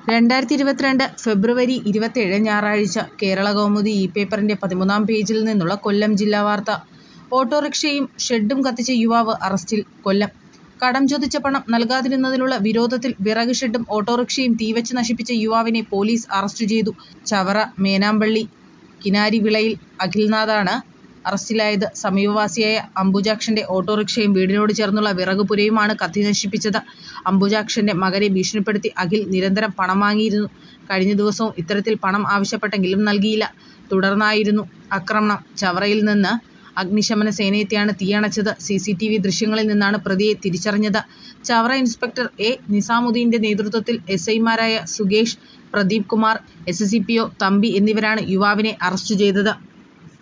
രണ്ടായിരത്തി ഇരുപത്തിരണ്ട് ഫെബ്രുവരി ഇരുപത്തേഴ് ഞായറാഴ്ച കേരളകൗമുദി ഇ പേപ്പറിന്റെ പതിമൂന്നാം പേജിൽ നിന്നുള്ള കൊല്ലം ജില്ലാ വാർത്ത. ഓട്ടോറിക്ഷയും ഷെഡും കത്തിച്ച യുവാവ് അറസ്റ്റിൽ കൊല്ലം കടം ചോദിച്ച പണം നൽകാതിരുന്നതിലുള്ള വിരോധത്തിൽ വിറക് ഷെഡും ഓട്ടോറിക്ഷയും തീവച്ച് നശിപ്പിച്ച യുവാവിനെ പോലീസ് അറസ്റ്റ് ചെയ്തു. ചവറ മേനാമ്പള്ളി കിനാരിവിളയിൽ അഖിൽനാഥാണ് അറസ്റ്റിലായത്. സമീപവാസിയായ അംബുജാക്ഷന്റെ ഓട്ടോറിക്ഷയും വീടിനോട് ചേർന്നുള്ള വിറക് പുരയുമാണ് കത്തിനശിപ്പിച്ചത്. അംബുജാക്ഷന്റെ മകനെ ഭീഷണിപ്പെടുത്തി അഖിൽ നിരന്തരം പണം വാങ്ങിയിരുന്നു. കഴിഞ്ഞ ദിവസവും ഇത്തരത്തിൽ പണം ആവശ്യപ്പെട്ടെങ്കിലും നൽകിയില്ല. തുടർന്നായിരുന്നു ആക്രമണം. ചവറയിൽ നിന്ന് അഗ്നിശമന സേനയെത്തിയാണ് തീയണച്ചത്. സിസിടിവി ദൃശ്യങ്ങളിൽ നിന്നാണ് പ്രതിയെ തിരിച്ചറിഞ്ഞത്. ചവറ ഇൻസ്പെക്ടർ എ നിസാമുദ്ദീന്റെ നേതൃത്വത്തിൽ എസ്ഐമാരായ സുകേഷ്, പ്രദീപ് കുമാർ, എസ്എസ്ഇപിഒ തമ്പി എന്നിവരാണ് യുവാവിനെ അറസ്റ്റ് ചെയ്തത്.